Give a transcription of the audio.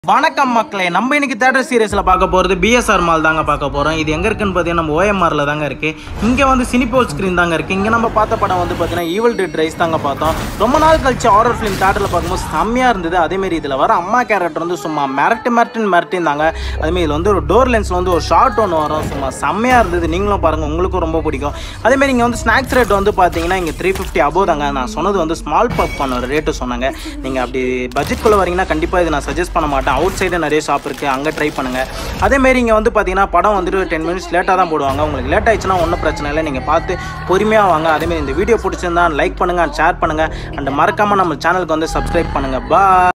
வணக்கம் மக்களே நம்ம இன்னைக்கு தேட்டர் சீரியஸில் பார்க்க போகிறது பிஎஸ்ஆர் மால் தாங்க பார்க்க போகிறோம் இது எங்கே இருக்குன்னு பார்த்தீங்கன்னா நம்ம ஓஎம்ஆரில் தாங்க இருக்குது இங்கே வந்து சினிபோல் ஸ்க்ரீன் தாங்க இருக்குது இங்கே நம்ம பார்த்த படம் வந்து பார்த்தீங்கன்னா ஈவல் டெட் ரைஸ் தாங்க பார்த்தோம் ரொம்ப நாள் கழிச்சு ஹாரர் ஃபிலிம் தேட்டரில் பார்க்கும்போது செம்மையாக இருந்தது அதேமாரி இதில் வர அம்மா கேரக்டர் வந்து சும்மா மிரட்டு மிரட்டுன்னு மிரட்டிருந்தாங்க அதேமாரி இதில் வந்து ஒரு டோர் லென்ஸில் வந்து ஒரு ஷார்ட் ஒன்று வரும் சும்மா செம்மையாக இருந்தது நீங்களும் பாருங்கள் உங்களுக்கும் ரொம்ப பிடிக்கும் அதேமாரி இங்கே வந்து ஸ்நாக்ஸ் ரேட் வந்து பார்த்தீங்கன்னா இங்கே த்ரீ ஃபிஃப்டி அபோவ் தாங்க நான் சொன்னது வந்து ஸ்மால் பப் பண்ண ரேட்டு சொன்னாங்க நீங்கள் அப்படி பட்ஜெட்குள்ளே வரீங்கன்னா கண்டிப்பாக இது நான் சஜஸ்ட் பண்ண மாட்டேன் அவுட் சைடு நிறைய ஷாப் இருக்குது அங்கே ட்ரை பண்ணுங்கள் அதேமாரி இங்கே வந்து பார்த்தீங்கன்னா படம் வந்துட்டு டென் மினிட்ஸ் லேட்டாக தான் போடுவாங்க உங்களுக்கு லேட் ஆயிடுச்சுன்னா ஒன்றும் பிரச்சனை இல்லை நீங்கள் பார்த்து பொறுமையாக வாங்க அதேமாரி இந்த வீடியோ பிடிச்சிருந்தா லைக் பண்ணுங்கள் ஷேர் பண்ணுங்கள் அண்ட் மறக்காமல் நம்ம சேனலுக்கு வந்து சப்ஸ்கிரைப் பண்ணுங்கள் பா